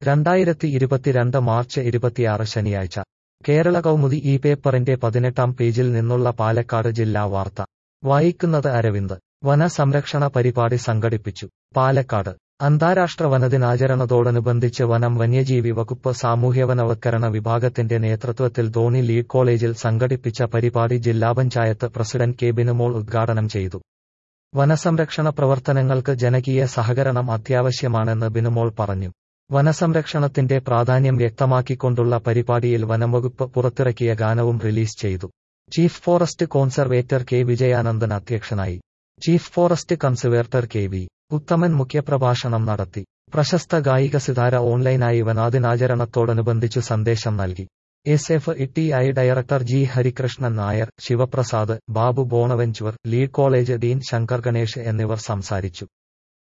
രണ്ടായിരത്തി ഇരുപത്തിരണ്ട് മാർച്ച് ഇരുപത്തിയാറ് ശനിയാഴ്ച കേരള കൗമുദി ഈ പേപ്പറിന്റെ പതിനെട്ടാം പേജിൽ നിന്നുള്ള പാലക്കാട് ജില്ലാ വാർത്ത വായിക്കുന്നത് അരവിന്ദ് വനസംരക്ഷണ പരിപാടി സംഘടിപ്പിച്ചു പാലക്കാട് അന്താരാഷ്ട്ര വനദിനാചരണത്തോടനുബന്ധിച്ച് വനം വന്യജീവി വകുപ്പ് സാമൂഹ്യവനവത്കരണ വിഭാഗത്തിന്റെ നേതൃത്വത്തിൽ ധോണി ലീഡ് കോളേജിൽ സംഘടിപ്പിച്ച പരിപാടി ജില്ലാ പഞ്ചായത്ത് പ്രസിഡന്റ് കെ ബിനുമോൾ ഉദ്ഘാടനം ചെയ്തു വനസംരക്ഷണ പ്രവർത്തനങ്ങൾക്ക് ജനകീയ സഹകരണം അത്യാവശ്യമാണെന്ന് ബിനുമോൾ പറഞ്ഞു വനസംരക്ഷണത്തിന്റെ പ്രാധാന്യം വ്യക്തമാക്കിക്കൊണ്ടുള്ള പരിപാടിയിൽ വനംവകുപ്പ് പുറത്തിറക്കിയ ഗാനവും റിലീസ് ചെയ്തു chief forest conservator K Vijayanandan അധ്യക്ഷനായി chief forest conservator K V Uthaman മുഖ്യപ്രഭാഷണം നടത്തി പ്രശസ്ത ഗായിക സിതാര ഓൺലൈനായി വനാദിനാചരണത്തോടനുബന്ധിച്ചു സന്ദേശം നൽകി S F T I director G Harikrishnan Nair Sivaprasad Babu Bonaventure lead college dean Shankar Ganesh എന്നിവർ സംസാരിച്ചു